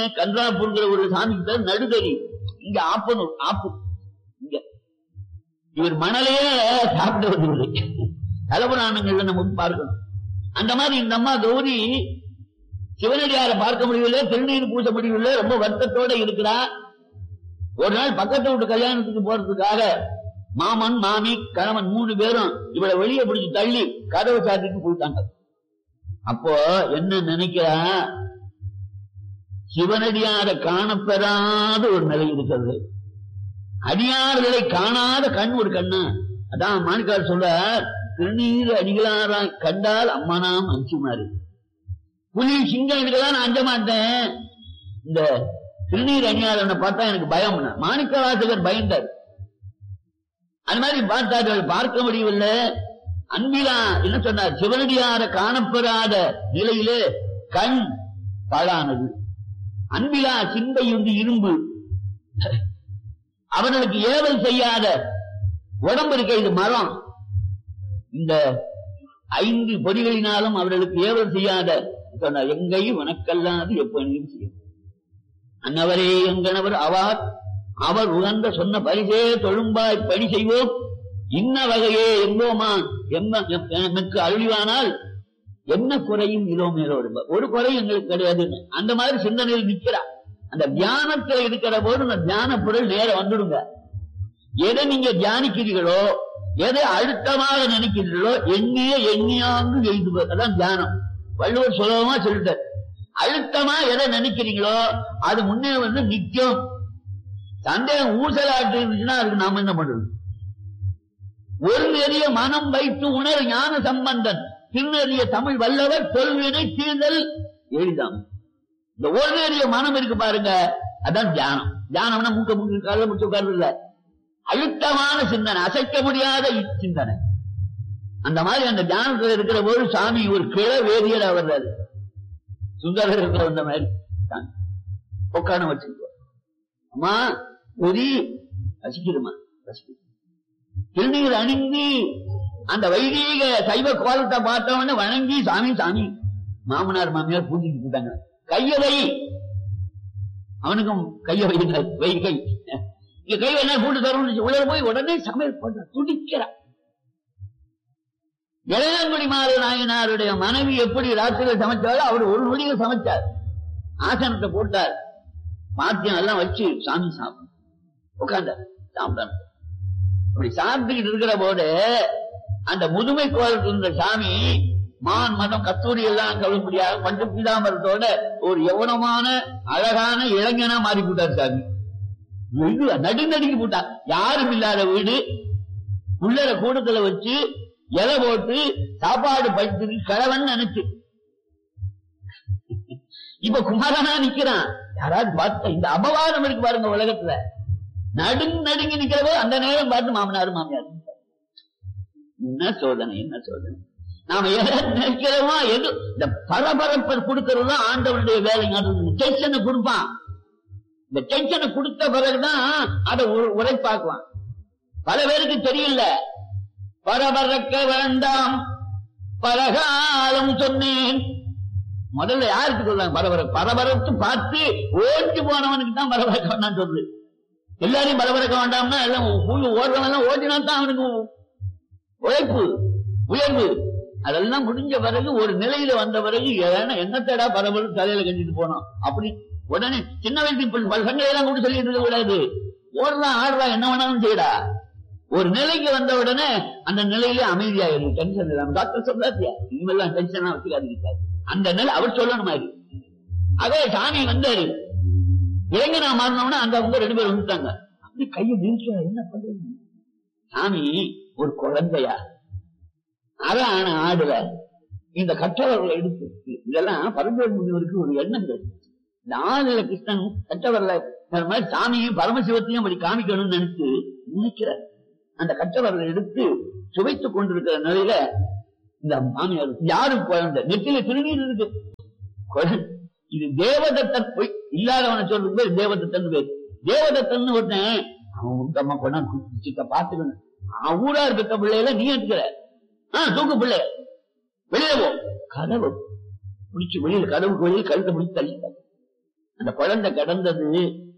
கன்றாப்பூர்ங்கிற ஒரு சாமிக்கு பேர் நடுதறி இங்க ஆப்பனூர் ஆப்பு இங்க இவர் மணலையே சாப்பிட்டு வந்துள்ளது தலபுராணங்கள்ல நம்ம பார்க்கணும் அந்த மாதிரி இந்த அம்மா கௌரி சிவனடியாரை பார்க்க முடியவில்லை திருநீர் பூச முடியவில்லை ரொம்ப வருத்தத்தோட இருக்கிறா ஒரு நாள் பக்கத்து வீட்டு கல்யாணத்துக்கு போறதுக்காக மாமன் மாமி கணவன் மூணு பேரும் இவளை வெளியே பிடிச்சு தள்ளி கதவை சாத்திட்டு போயிட்டாங்க அப்போ என்ன நினைக்கிறா சிவனடியார காணப்பெறாத ஒரு நிலை இருக்கிறது அடியார்களை காணாத கண் ஒரு கண்ணு அதான் மாணிக்கார் சொல்ற திருநீர் அடிகளாரா கண்டால் அம்மனாம் அஞ்சுமாறு புலி சிங்கம் இதுக்கெல்லாம் நான் அஞ்ச மாட்டேன் இந்த திருநீர் அணியாளனை பார்த்தா எனக்கு பயம் மாணிக்க வாசகர் பயந்தார் அந்த மாதிரி பார்த்தார்கள் பார்க்க முடியவில்லை அன்பிலா என்ன சொன்னார் சிவனடியார காணப்பெறாத நிலையிலே கண் பாழானது அன்பிலா சிந்தை வந்து இரும்பு அவர்களுக்கு ஏவல் செய்யாத உடம்பு இருக்க இது மரம் இந்த ஐந்து பொறிகளினாலும் அவர்களுக்கு ஏவல் செய்யாத சொன்னார் எங்கையும் உனக்கல்லாது எப்பணியும் செய்யும் அன்னவரே எங்கனவர் அவார் அவர் உகந்த சொன்ன பரிசே தொழும்பாய் பணி செய்வோம் இன்ன வகையே எங்கோமா எம்ம- எம்- எமக்கு அருளிவானால் என்ன குறையும் இலோமேலோடு ஒரு குறையும் எங்களுக்கு கிடையாது அந்த மாதிரி சிந்தனையில் நிக்கிறா அந்த தியானத்துல இருக்கிற போது அந்த தியான பொருள் நேர வந்துடுங்க எதை நீங்க தியானிக்கிறீர்களோ எதை அழுத்தமாக நினைக்கிறீர்களோ எண்ணிய எண்ணியாங்கு எழுதுவது அதான் தியானம் வள்ளுவர் சுலபமா சொல்லிட்டார் அழுத்தமா எதை நினைக்கிறீங்களோ அது முன்னே வந்து நிக்கும் சந்தேகம் ஊசலாட்டு இருந்துச்சுன்னா அதுக்கு நாம என்ன பண்றது ஒரு நெறிய மனம் வைத்து உணர் ஞான சம்பந்தன் திருநெறிய தமிழ் வல்லவர் தொல்வினை தீர்தல் எளிதாம் இந்த ஒரு நெறிய மனம் இருக்கு பாருங்க அதான் தியானம் தியானம்னா மூக்க மூக்க கால முச்சு உட்கார்ந்து இல்ல அழுத்தமான சிந்தனை அசைக்க முடியாத சிந்தனை அந்த மாதிரி அந்த தியானத்துல இருக்கிற போது சாமி ஒரு கிள வேதியர் வர்றாரு சுந்தரர் இருக்கிற வந்த மாதிரி சாமி. உட்கார வச்சுக்கோ அம்மா பொறி ரசிக்குதுமா ரசிக்குது திருநீர் அணிந்து அந்த வைதீக சைவ கோலத்தை பார்த்தவன வணங்கி சாமி சாமி மாமனார் மாமியார் பூஜைக்கு போட்டாங்க கைய வை அவனுக்கும் கைய வைக்கிறார் வை கை இங்க கை என்ன கூட்டு தரணும் உள்ள போய் உடனே சமையல் பண்ற துடிக்கிறார் இளையங்குடி மாறு நாயனாருடைய மனைவி எப்படி ராத்திரியில் சமைச்சாரோ அவர் ஒரு நொடியில் சமைச்சார் ஆசனத்தை போட்டார் பாத்தியம் எல்லாம் வச்சு சாமி சாப்பிடும் உட்கார்ந்தார் சாப்பிட்டார் அப்படி சாப்பிட்டுக்கிட்டு இருக்கிற போது அந்த முதுமை கோலத்தில் இருந்த சாமி மான் மதம் கத்தூரி எல்லாம் கழும்படியாக கொஞ்சம் பீதாமரத்தோட ஒரு யவனமான அழகான இளைஞனா மாறி போட்டார் சாமி வெகு நடுநடுங்கி போட்டார் யாரும் இல்லாத வீடு உள்ளர கூடத்துல வச்சு இலை போட்டு சாப்பாடு படுத்து கிழவன் நினைச்சு இப்ப குமாரனா நிக்கிறான் யாராவது பார்த்த இந்த அபவாதம் இருக்கு பாருங்க உலகத்துல நடுங்க நடுங்கி நிக்கிறவோ அந்த நேரம் பார்த்து மாமனார் மாமியார் என்ன சோதனை என்ன சோதனை நாம எதை நினைக்கிறோமோ எது இந்த பரபரப்பை கொடுக்கறது தான் ஆண்டவனுடைய வேலைங்க டென்ஷனை கொடுப்பான் இந்த டென்ஷனை கொடுத்த பிறகுதான் அதை உ- உரைப்பாக்குவான் பல பேருக்கு தெரியல பரபரக்க வேண்டாம் பலகாலம் சொன்னேன் முதல்ல யாருக்கு சொல்றாங்க பரபர பரபரத்து பார்த்து ஓடி போனவனுக்கு தான் பரபரக்க வேண்டாம் சொல்லுது எல்லாரையும் பரபரக்க வேண்டாம்னா எல்லாம் புழு ஓடுறவன் எல்லாம் ஓடினா தான் அவனுக்கு உழைப்பு உயர்வு அதெல்லாம் முடிஞ்ச பிறகு ஒரு நிலையில வந்த பிறகு ஏன்னா என்னத்தடா பரபரப்பு தலையில கட்டிட்டு போனோம் அப்படி உடனே சின்ன வயசு இப்ப பசங்களை எல்லாம் கூட சொல்லிட்டு இருக்க கூடாது ஓடுறான் ஆடுறான் என்ன வேணாலும் செய்யடா ஒரு நிலைக்கு வந்த உடனே அந்த நிலையிலே அமைதியாயிரும் டென்ஷன் இல்லாம டாக்டர் சொல்லாத்தியா இனிமேல்லாம் டென்ஷனா வச்சுக்காதீங்க அந்த நிலை அவர் சொல்லணும் மாதிரி அதே சாமி வந்தாரு இளைஞனா மாறினோம்னா அந்த அவங்க ரெண்டு பேரும் வந்துட்டாங்க அப்படி கையை நிறுத்த என்ன பண்றது சாமி ஒரு குழந்தையா அதான் ஆடுல இந்த கற்றவர்களை எடுத்து இதெல்லாம் பரம்பரை முனிவருக்கு ஒரு எண்ணங்கள் இந்த ஆளுல கிருஷ்ணன் கற்றவர்ல இந்த மாதிரி சாமியும் பரமசிவத்தையும் அப்படி காமிக்கணும்னு நினைச்சு நினைக்கிறார் அந்த கற்றவர்களை எடுத்து சுவைத்துக் கொண்டிருக்கிற நிலையில இந்த மாமியார் யாரும் குழந்தை நெத்தில திருநீர் இருக்கு குழந்தை. இது தேவதத்தன் பொய் இல்லாதவனை சொல்றது பேர் தேவதத்தன் பேர் தேவதத்தன் ஒருத்தன் அவன் உத்தமா கொண்டாந்து சிக்க பாத்துக்கணும் அவன் ஊரா இருக்க பிள்ளையில நீ எடுக்கிற ஆஹ் தூக்கு பிள்ளை வெளியில போ கதவு பிடிச்சு வெளியில கதவுக்கு வெளியில கழுத்தை பிடிச்சு தள்ளிட்டாங்க அந்த குழந்தை கடந்தது